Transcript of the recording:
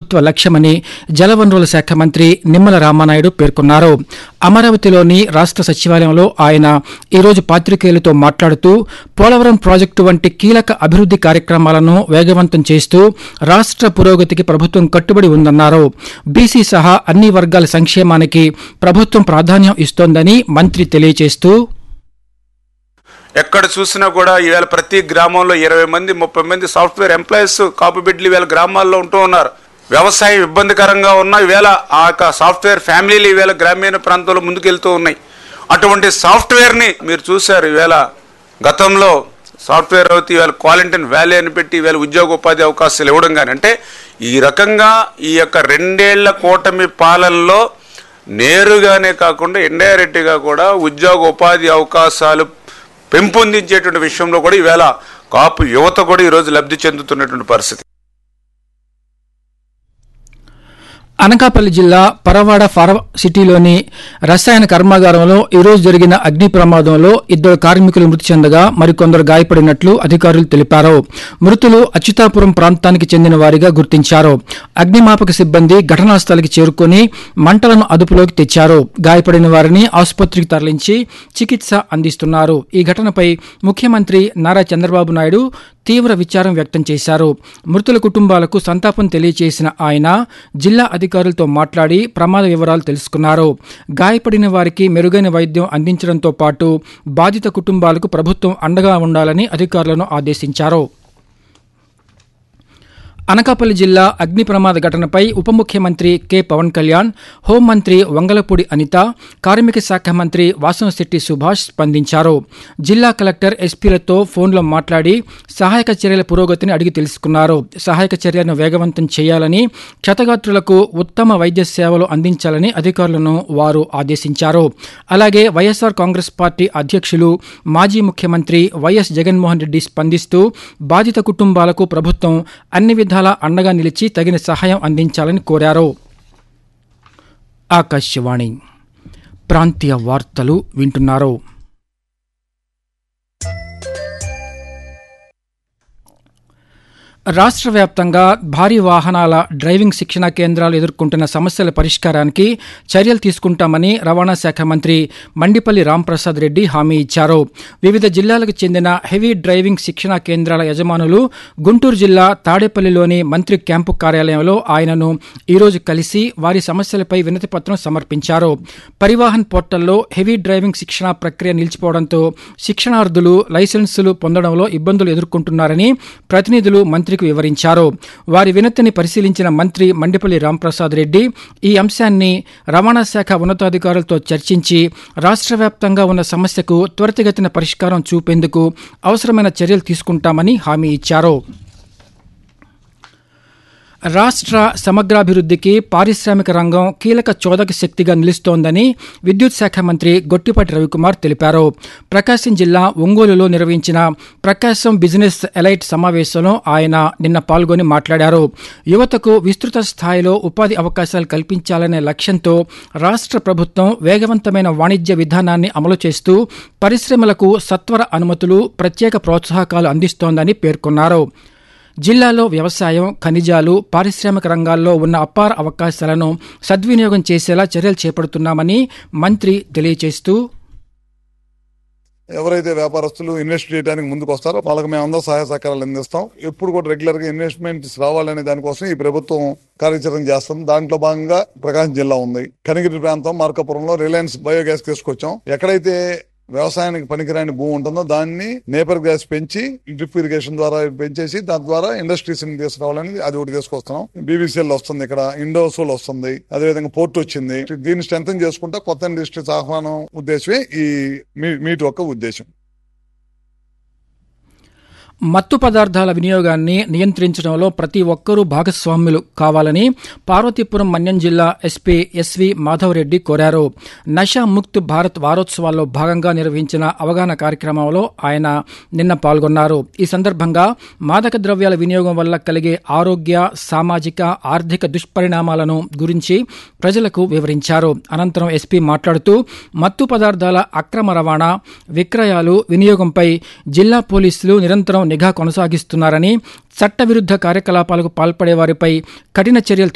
ప్రభుత్వ లక్ష్యమని జలవనరుల శాఖ మంత్రి నిమ్మల రామానాయుడు పేర్కొన్నారు అమరావతిలోని రాష్ట్ర సచివాలయంలో ఆయన ఈరోజు పాత్రికేయులతో మాట్లాడుతూ పోలవరం ప్రాజెక్టు వంటి కీలక అభివృద్ది కార్యక్రమాలను వేగవంతం చేస్తూ రాష్ట్ర పురోగతికి ప్రభుత్వం కట్టుబడి ఉందన్నారు బీసీ సహా అన్ని వర్గాల సంక్షేమానికి ప్రభుత్వం ప్రాధాన్యం ఇస్తోందని మంత్రి తెలియజేస్తూ ఎక్కడ చూసినా కూడా ఈవేళ ప్రతి గ్రామంలో ఇరవై మంది ముప్పై మంది సాఫ్ట్వేర్ ఎంప్లాయీస్ కాపు బిడ్డలు ఈవేళ గ్రామాల్లో ఉంటూ ఉన్నారు వ్యవసాయం ఇబ్బందికరంగా ఉన్న ఈవేళ ఆ యొక్క సాఫ్ట్వేర్ ఫ్యామిలీలు ఈవేళ గ్రామీణ ప్రాంతంలో ముందుకెళ్తూ ఉన్నాయి అటువంటి సాఫ్ట్వేర్ని మీరు చూశారు ఈవేళ గతంలో సాఫ్ట్వేర్ అవుతే ఈవేళ క్వాలిటీన్ వ్యాలీ అని పెట్టి ఈవేళ ఉద్యోగ ఉపాధి అవకాశాలు ఇవ్వడం కానీ అంటే ఈ రకంగా ఈ యొక్క రెండేళ్ల కూటమి పాలనలో నేరుగానే కాకుండా ఇండైరెక్ట్గా కూడా ఉద్యోగ ఉపాధి అవకాశాలు పెంపొందించేటువంటి విషయంలో కూడా ఈవేళ కాపు యువత కూడా ఈరోజు లబ్ధి చెందుతున్నటువంటి పరిస్థితి అనకాపల్లి జిల్లా పరవాడ ఫార్మసిటీలోని రసాయన కర్మాగారంలో ఈరోజు జరిగిన అగ్ని ప్రమాదంలో ఇద్దరు కార్మికులు మృతి చెందగా మరికొందరు గాయపడినట్లు అధికారులు తెలిపారు మృతులు అచ్యుతాపురం ప్రాంతానికి చెందిన వారిగా గుర్తించారు అగ్నిమాపక సిబ్బంది ఘటనా స్థలికి చేరుకుని మంటలను అదుపులోకి తెచ్చారు గాయపడిన వారిని ఆసుపత్రికి తరలించి చికిత్స అందిస్తున్నారు ఈ ఘటనపై ముఖ్యమంత్రి నారా చంద్రబాబు నాయుడు తీవ్ర విచారం వ్యక్తం చేశారు మృతుల కుటుంబాలకు సంతాపం తెలియజేసిన ఆయన జిల్లా అధికారులతో మాట్లాడి ప్రమాద వివరాలు తెలుసుకున్నారు గాయపడిన వారికి మెరుగైన వైద్యం అందించడంతో పాటు బాధిత కుటుంబాలకు ప్రభుత్వం అండగా ఉండాలని అధికారులను ఆదేశించారు అనకాపల్లి జిల్లా అగ్ని ప్రమాద ఘటనపై ఉప ముఖ్యమంత్రి కె పవన్ కళ్యాణ్ హోంమంత్రి వంగలపూడి అనిత కార్మిక శాఖ మంత్రి వాసనశెట్టి సుభాష్ స్పందించారు జిల్లా కలెక్టర్ ఎస్పీలతో ఫోన్లో మాట్లాడి సహాయక చర్యల పురోగతిని అడిగి తెలుసుకున్నారు సహాయక చర్యలను వేగవంతం చేయాలని క్షతగాత్రులకు ఉత్తమ వైద్య సేవలు అందించాలని అధికారులను వారు ఆదేశించారు అలాగే వైఎస్ఆర్ కాంగ్రెస్ పార్టీ అధ్యక్షులు మాజీ ముఖ్యమంత్రి వైఎస్ జగన్మోహన్ రెడ్డి స్పందిస్తూ బాధిత కుటుంబాలకు ప్రభుత్వం అన్ని విధాలా అండగా నిలిచి తగిన సహాయం అందించాలని కోరారు ఆకాశవాణి ప్రాంతీయ వార్తలు వింటున్నారు రాష్ట్ర వ్యాప్తంగా భారీ వాహనాల డ్రైవింగ్ శిక్షణ కేంద్రాలు ఎదుర్కొంటున్న సమస్యల పరిష్కారానికి చర్యలు తీసుకుంటామని రవాణా శాఖ మంత్రి మండిపల్లి రాంప్రసాద్ రెడ్డి హామీ ఇచ్చారు వివిధ జిల్లాలకు చెందిన హెవీ డ్రైవింగ్ శిక్షణ కేంద్రాల యజమానులు గుంటూరు జిల్లా తాడేపల్లిలోని మంత్రి క్యాంపు కార్యాలయంలో ఆయనను ఈరోజు కలిసి వారి సమస్యలపై వినతి పత్రం సమర్పించారు పరివాహన్ పోర్టల్లో హెవీ డ్రైవింగ్ శిక్షణ ప్రక్రియ నిలిచిపోవడంతో శిక్షణార్థులు లైసెన్సులు పొందడంలో ఇబ్బందులు ఎదుర్కొంటున్నారని ప్రతినిధులు మంత్రికి వివరించారు వారి వినతిని పరిశీలించిన మంత్రి మండిపల్లి రాంప్రసాద్ రెడ్డి ఈ అంశాన్ని రవాణా శాఖ ఉన్నతాధికారులతో చర్చించి రాష్ట్ర వ్యాప్తంగా ఉన్న సమస్యకు త్వరితగతిన పరిష్కారం చూపేందుకు అవసరమైన చర్యలు తీసుకుంటామని హామీ ఇచ్చారు రాష్ట్ర సమగ్రాభివృద్ధికి పారిశ్రామిక రంగం కీలక చోదక శక్తిగా నిలుస్తోందని విద్యుత్ శాఖ మంత్రి గొట్టిపాటి రవికుమార్ తెలిపారు ప్రకాశం జిల్లా ఒంగోలులో నిర్వహించిన ప్రకాశం బిజినెస్ ఎలైట్ సమావేశంలో ఆయన నిన్న పాల్గొని మాట్లాడారు యువతకు విస్తృత స్థాయిలో ఉపాధి అవకాశాలు కల్పించాలనే లక్ష్యంతో రాష్ట్ర ప్రభుత్వం వేగవంతమైన వాణిజ్య విధానాన్ని అమలు చేస్తూ పరిశ్రమలకు సత్వర అనుమతులు ప్రత్యేక ప్రోత్సాహకాలు అందిస్తోందని పేర్కొన్నారు జిల్లాలో వ్యవసాయం ఖనిజాలు పారిశ్రామిక రంగాల్లో ఉన్న అపార అవకాశాలను సద్వినియోగం చేసేలా చర్యలు చేపడుతున్నామని మంత్రి తెలియజేస్తూ ఎవరైతే వ్యాపారస్తులు ఇన్వెస్ట్ చేయడానికి ముందుకు వస్తారో వాళ్ళకి మేము అందరూ సహాయ సహకారాలు అందిస్తాం ఎప్పుడు కూడా రెగ్యులర్ గా ఇన్వెస్ట్మెంట్స్ రావాలనే దానికోసం ఈ ప్రభుత్వం కార్యాచరణ చేస్తాం దాంట్లో భాగంగా ప్రకాశం జిల్లా ఉంది కనిగిరి ప్రాంతం మార్కాపురంలో రిలయన్స్ బయోగ్యాస్ తీసుకొచ్చాం ఎక్కడైతే వ్యవసాయానికి పనికిరాని భూమి ఉంటుందో దాన్ని నేపర్ గ్యాస్ పెంచి డ్రిప్ ఇరిగేషన్ ద్వారా పెంచేసి దాని ద్వారా ఇండస్ట్రీస్ ని తీసుకురావాలని అది ఒకటి తీసుకొస్తున్నాం బీబీసీఎల్ వస్తుంది ఇక్కడ ఇండోసోల్ వస్తుంది అదేవిధంగా పోర్ట్ వచ్చింది దీన్ని స్ట్రెంగ్ చేసుకుంటా కొత్త ఇండస్ట్రీస్ ఆహ్వానం ఉద్దేశమే ఈ మీ- మీట్ యొక్క ఉద్దేశం మత్తు పదార్థాల వినియోగాన్ని నియంత్రించడంలో ప్రతి ఒక్కరూ భాగస్వాములు కావాలని పార్వతీపురం మన్యం జిల్లా ఎస్పీ ఎస్వి మాధవరెడ్డి కోరారు నషా ముక్త్ భారత్ వారోత్సవాల్లో భాగంగా నిర్వహించిన అవగాహన కార్యక్రమంలో ఆయన నిన్న పాల్గొన్నారు ఈ సందర్భంగా మాదక ద్రవ్యాల వినియోగం వల్ల కలిగే ఆరోగ్య సామాజిక ఆర్థిక దుష్పరిణామాలను గురించి ప్రజలకు వివరించారు అనంతరం ఎస్పీ మాట్లాడుతూ మత్తు పదార్థాల అక్రమ రవాణా విక్రయాలు వినియోగంపై జిల్లా పోలీసులు నిరంతరం నిఘా కొనసాగిస్తున్నారని చట్టవిరుద్ధ కార్యకలాపాలకు పాల్పడే వారిపై కఠిన చర్యలు